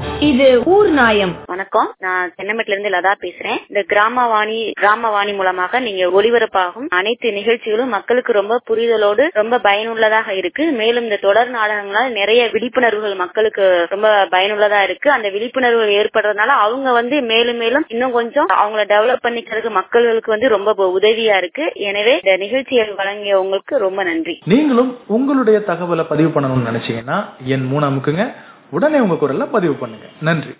இது ஊர் நாயம் வணக்கம் நான் தென்னமேட்ல இருந்து லதா பேசுறேன் இந்த கிராமவாணி கிராமவாணி மூலமாக நீங்க ஒளிபரப்பாகும் அனைத்து நிகழ்ச்சிகளும் மக்களுக்கு ரொம்ப புரிதலோடு ரொம்ப பயனுள்ளதாக இருக்கு மேலும் இந்த தொடர் நாடகங்களால் நிறைய விழிப்புணர்வுகள் மக்களுக்கு ரொம்ப பயனுள்ளதா இருக்கு அந்த விழிப்புணர்வு ஏற்படுறதுனால அவங்க வந்து மேலும் மேலும் இன்னும் கொஞ்சம் அவங்கள டெவலப் பண்ணிக்கிறதுக்கு மக்களுக்கு வந்து ரொம்ப உதவியா இருக்கு எனவே இந்த நிகழ்ச்சியை வழங்கிய உங்களுக்கு ரொம்ப நன்றி நீங்களும் உங்களுடைய தகவலை பதிவு பண்ணணும்னு நினைச்சீங்கன்னா என் மூணு அமுக்குங்க உடனே உங்க குரல்ல பதிவு பண்ணுங்க நன்றி